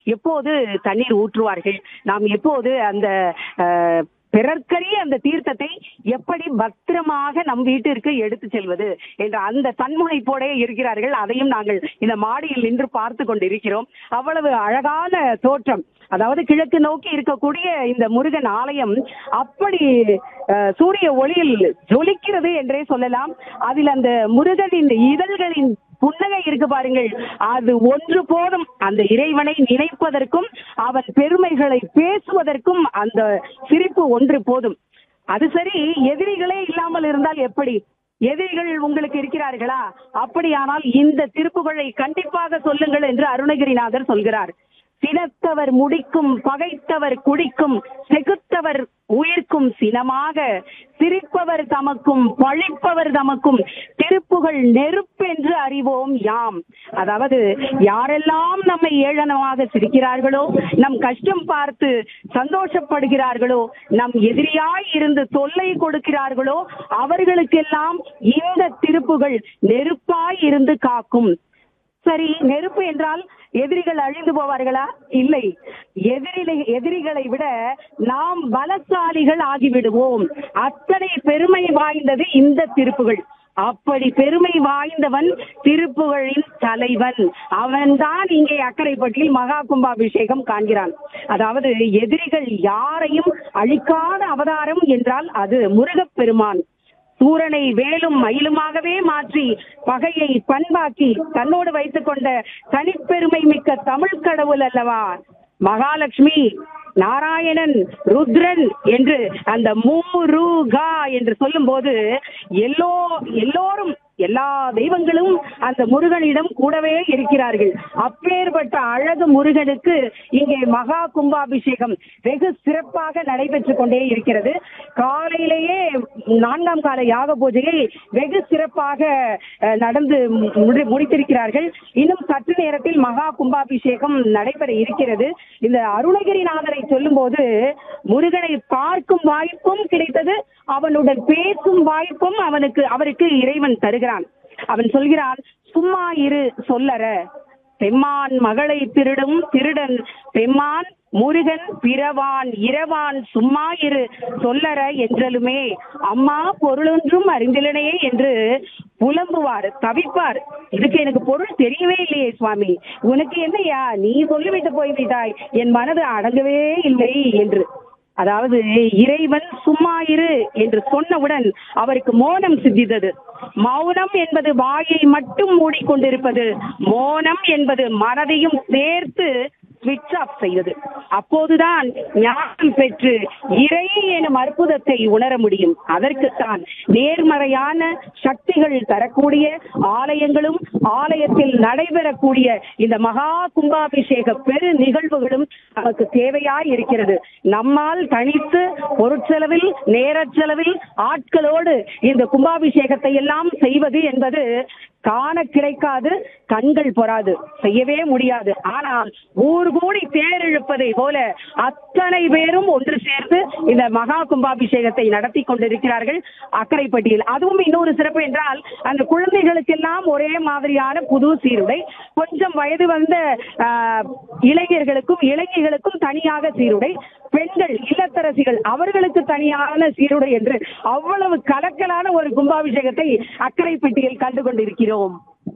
எப்போது தண்ணீர் ஊற்றுவார்கள் நாம் எப்போது அந்த அஹ், பிறர்க்கரிய அந்த தீர்த்தத்தை எப்படி பத்திரமாக நம் வீட்டிற்கு எடுத்து செல்வது என்ற அந்த தன்முனைப்போடே இருக்கிறார்கள் அதையும் நாங்கள் இந்த மாடியில் நின்று பார்த்து கொண்டிருக்கிறோம் அவ்வளவு அழகான தோற்றம் அதாவது கிழக்கு நோக்கி இருக்கக்கூடிய இந்த முருகன் ஆலயம் அப்படி அஹ், சூரிய ஒளியில் ஜொலிக்கிறது என்றே சொல்லலாம் அதில் அந்த முருகனின் இதழ்களின் புன்னகை இருக்கு பாருங்கள் அது ஒன்று போதும் அந்த இறைவனை நினைப்பதற்கும் அவன் பெருமைகளை பேசுவதற்கும் அந்த சிரிப்பு ஒன்று போதும் அது சரி எதிரிகளே இல்லாமல் இருந்தால் எப்படி எதிரிகள் உங்களுக்கு இருக்கிறார்களா அப்படியானால் இந்த திருப்புகழை கண்டிப்பாக சொல்லுங்கள் என்று அருணகிரிநாதர் சொல்கிறார் சினத்தவர் முடிக்கும் பகைத்தவர் குடிக்கும் செகுத்தவர் உயிர்க்கும் சினமாக சிரிப்பவர் தமக்கும் பழிப்பவர் தமக்கும் திருப்புகள் நெருப்பென்று அறிவோம் யாம் அதாவது யாரெல்லாம் நம்மை ஏளனமாக சிரிக்கிறார்களோ நம் கஷ்டம் பார்த்து சந்தோஷப்படுகிறார்களோ நம் எதிரியாய் இருந்து தொல்லை கொடுக்கிறார்களோ அவர்களுக்கெல்லாம் இந்த திருப்புகள் நெருப்பாய் இருந்து காக்கும் சரி நெருப்பு என்றால் எதிரிகள் அழிந்து போவார்களா இல்லை எதிரிலை எதிரிகளை விட நாம் பலசாலிகள் ஆகிவிடுவோம் அத்தனை பெருமை வாய்ந்தது இந்த திருப்புகள் அப்படி பெருமை வாய்ந்தவன் திருப்புகழின் தலைவன் அவன்தான் இங்கே அக்கரைப்பட்டியில் மகா கும்பாபிஷேகம் காண்கிறான் அதாவது எதிரிகள் யாரையும் அழிக்காத அவதாரம் என்றால் அது முருகப்பெருமான் சூரனை வேலும் மயிலுமாகவே மாற்றி பகையை பண்பாக்கி தன்னோடு வைத்துக் கொண்ட தனிப்பெருமை மிக்க தமிழ் கடவுள் அல்லவா மகாலட்சுமி நாராயணன் ருத்ரன் என்று அந்த மூருகா என்று சொல்லும்போது எல்லோ எல்லோரும் எல்லா தெய்வங்களும் அந்த முருகனிடம் கூடவே இருக்கிறார்கள் அப்பேற்பட்ட அழகு முருகனுக்கு இங்கே மகா கும்பாபிஷேகம் வெகு சிறப்பாக நடைபெற்றுக் கொண்டே இருக்கிறது காலையிலேயே நான்காம் கால யாக பூஜையை வெகு சிறப்பாக அஹ், நடந்து முடி- முடித்திருக்கிறார்கள் இன்னும் சற்று நேரத்தில் மகா கும்பாபிஷேகம் நடைபெற இருக்கிறது இந்த அருணகிரிநாதரை சொல்லும்போது முருகனை பார்க்கும் வாய்ப்பும் கிடைத்தது அவனுடன் பேசும் வாய்ப்பும் அவனுக்கு அவருக்கு இறைவன் தருகிறான் அவன் சொல்கிறான் சும்மா இரு சொல்லற பெம்மான் மகளை திருடும் திருடன் பெம்மான் முருகன் பிறவான் இரவான் சும்மா இரு சொல்லற என்றலுமே அம்மா பொருளொன்றும் அறிந்திலனே என்று புலம்புவார் தவிப்பார் இதுக்கு எனக்கு பொருள் தெரியவே இல்லையே சுவாமி உனக்கு என்னையா நீ சொல்லிவிட்டு போய்விட்டாய் என் மனது அடங்கவே இல்லை என்று அதாவது இறைவன் சும்மா இரு என்று சொன்னவுடன் அவருக்கு மோனம் சித்தித்தது மௌனம் என்பது வாயை மட்டும் மூடிக்கொண்டிருப்பது மோனம் என்பது மனதையும் சேர்த்து ஸ்விட்ச் ஆஃப் செய்வது அப்போதுதான் ஞானம் பெற்று இறை எனும் அற்புதத்தை உணர முடியும் அதற்குத்தான் நேர்மறையான சக்திகள் தரக்கூடிய ஆலயங்களும் ஆலயத்தில் நடைபெறக்கூடிய இந்த மகா கும்பாபிஷேக பெரு நிகழ்வுகளும் நமக்கு தேவையாய் இருக்கிறது நம்மால் தனித்து பொருட்செலவில் நேரச் செலவில் ஆட்களோடு இந்த கும்பாபிஷேகத்தை எல்லாம் செய்வது என்பது காண கிடைக்காது கண்கள் பொறாது செய்யவே முடியாது ஆனால் ஊர் கூடி தேர் இழுப்பதை போல அத்தனை பேரும் ஒன்று சேர்ந்து இந்த மகா கும்பாபிஷேகத்தை நடத்தி கொண்டிருக்கிறார்கள் அக்கரைப்பட்டியில் அதுவும் இன்னொரு சிறப்பு என்றால் அந்த குழந்தைகளுக்கெல்லாம் ஒரே மாதிரியான புது சீருடை கொஞ்சம் வயது வந்த ஆஹ், இளைஞர்களுக்கும் இளைஞர்களுக்கும் தனியாக சீருடை பெண்கள் இல்லத்தரசிகள் அவர்களுக்கு தனியான சீருடை என்று அவ்வளவு கலக்கலான ஒரு கும்பாபிஷேகத்தை அக்கரைப்பட்டியில் கண்டு கொண்டிருக்கிறோம்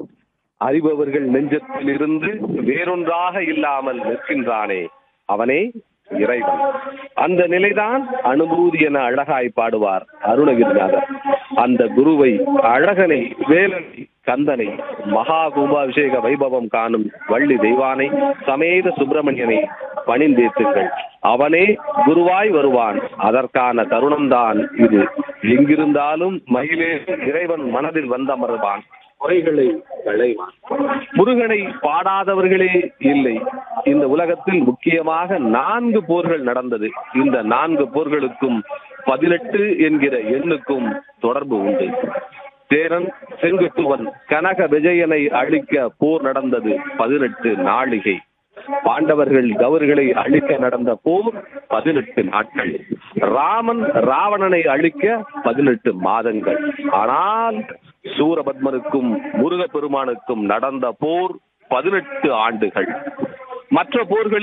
அறிபவர்கள் நெஞ்சத்தில் இருந்து வேறொன்றாக இல்லாமல் நிற்கின்றானே அவனே இறைவன் அந்த நிலைதான் அனுபூதி என அழகாய் பாடுவார் அருணகிரிநாதர் அந்த குருவை அழகனை வேலனை கந்தனை மகா கும்பாபிஷேக வைபவம் காணும் வள்ளி தெய்வானை சமேத சுப்பிரமணியனை பணிந்தேத்துங்கள் அவனே குருவாய் வருவான் அதற்கான தருணம்தான் இது எங்கிருந்தாலும் மகிழே இறைவன் மனதில் வந்தமர்வான் குறைகளை களைவான் முருகனை பாடாதவர்களே இல்லை இந்த உலகத்தில் முக்கியமாக நான்கு போர்கள் நடந்தது இந்த நான்கு போர்களுக்கும் பதினெட்டு என்கிற எண்ணுக்கும் தொடர்பு உண்டு சேரன் செங்குட்டுவன் கனக விஜயனை அழிக்க போர் நடந்தது பதினெட்டு நாளிகை பாண்டவர்கள் கௌர்களை அழிக்க நடந்த போர் பதினெட்டு நாட்கள் ராமன் ராவணனை அழிக்க பதினெட்டு மாதங்கள் ஆனால் சூரபத்மனுக்கும் முருகப்பெருமானுக்கும் நடந்த போர் பதினெட்டு ஆண்டுகள் மற்ற போர்களில்